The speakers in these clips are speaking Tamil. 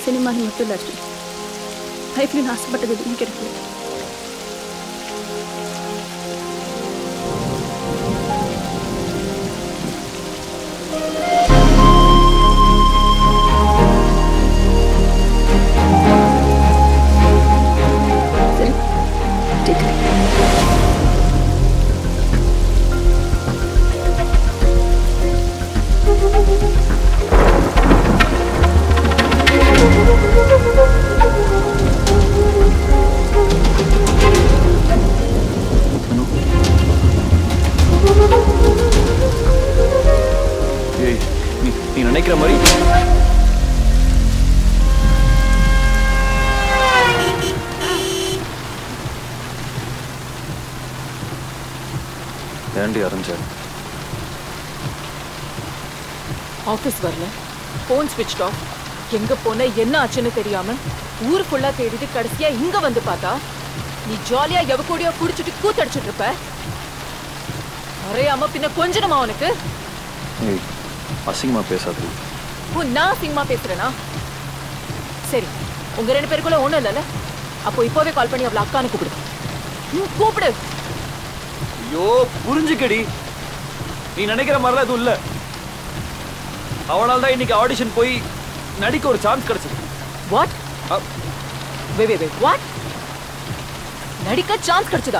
சினிமாவில் மட்டும் இல்லை அர்ஜுன் லைஃப்லையும் நான் ஆசைப்பட்டது எதுவும் கிடைக்கல சரி take it. ஏய் நீ நீ நினைக்கிற மாதிரி ஏண்டி அரைஞ்ச ஆஃபீஸ் வரல ஃபோன் ஸ்விட்ச் ஆஃப் எங்க போன என்ன ஆச்சுன்னு தெரியாம ஊர் ஃபுல்லா தேடிட்டு கடைசியா இங்க வந்து பார்த்தா நீ ஜாலியா எவ கூடயோ குடிச்சிட்டு கூத்தடிச்சிட்டு இருப்ப அறையாம பின்ன கொஞ்சணுமா உனக்கு ஏய் அசிங்கமா பேசாது உன் நான் சிங்கமா பேசுறேனா சரி உங்க ரெண்டு பேருக்குள்ள ஒண்ணும் இல்லைல்ல அப்போ இப்போவே கால் பண்ணி அவளை அக்கான்னு கூப்பிடு ம், கூப்பிடு ஐயோ புரிஞ்சுக்கடி நீ நினைக்கிற மாதிரிலாம் எதுவும் இல்ல அவனால தான் இன்னைக்கு ஆடிஷன் போய் நடிக்க ஒரு சான்ஸ் கிடைச்சது what a- way way way what நடிக்க சான்ஸ் கிடைச்சதா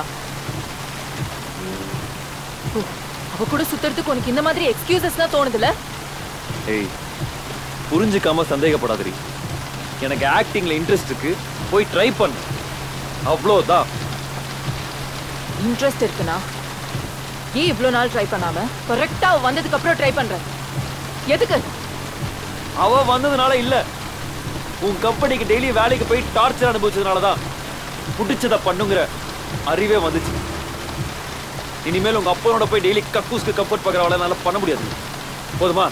ஓ, அவ கூட சுத்துறதுக்கு உனக்கு இந்த மாதிரி எக்ஸ்கியூசஸ் தான் தோணுதுல ஏய் புரிஞ்சுக்காம சந்தேகப்படாதடி எனக்கு ஆக்டிங்ல இன்ட்ரெஸ்ட் இருக்கு போய் ட்ரை பண்ணு அவ்வளோதான் இன்ட்ரெஸ்ட் இருக்குனா ஏன் இவ்ளோ நாள் ட்ரை பண்ணாம கரெக்டா வந்ததுக்கு அப்புறம் ட்ரை பண்ற எதுக்கு அவ வந்ததுனால இல்ல உன் கம்பெனிக்கு டெய்லி வேலைக்கு போய் டார்ச்சர் அனுபவிச்சதுனால தான் பிடிச்சத பண்ணுங்கிற அறிவே வந்துச்சு இனிமேல் உங்க அப்பனோட போய் டெய்லி கக்கூஸ்க்கு கப்போர்ட் பார்க்குற வேலை என்னால பண்ண முடியாது போதுமா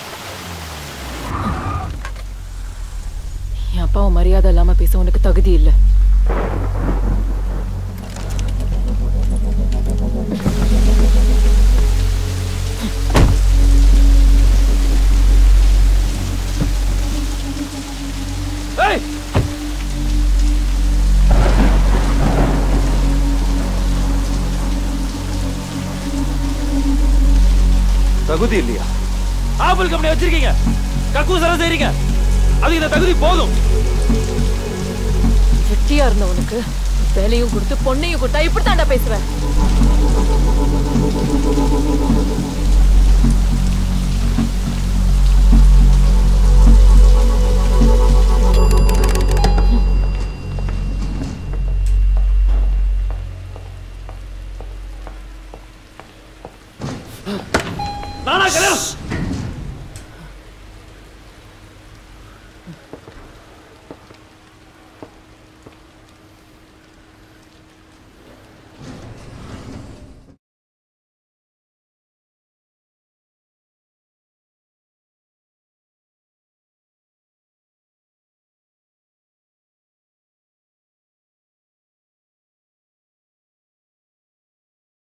என் அப்பாவை மரியாதை இல்லாம பேச உனக்கு தகுதி இல்ல ஏய் தகுதி இல்லையா ஆப்பிள் கம்பெனி வச்சிருக்கீங்க கக்கூஸ் எல்லாம் செய்றீங்க அது இந்த தகுதி போதும் வெட்டியா இருந்த உனக்கு வேலையும் கொடுத்து பொண்ணையும் கொடுத்தா இப்படி தாண்டா பேசுவேன் நானா கல்யாணம்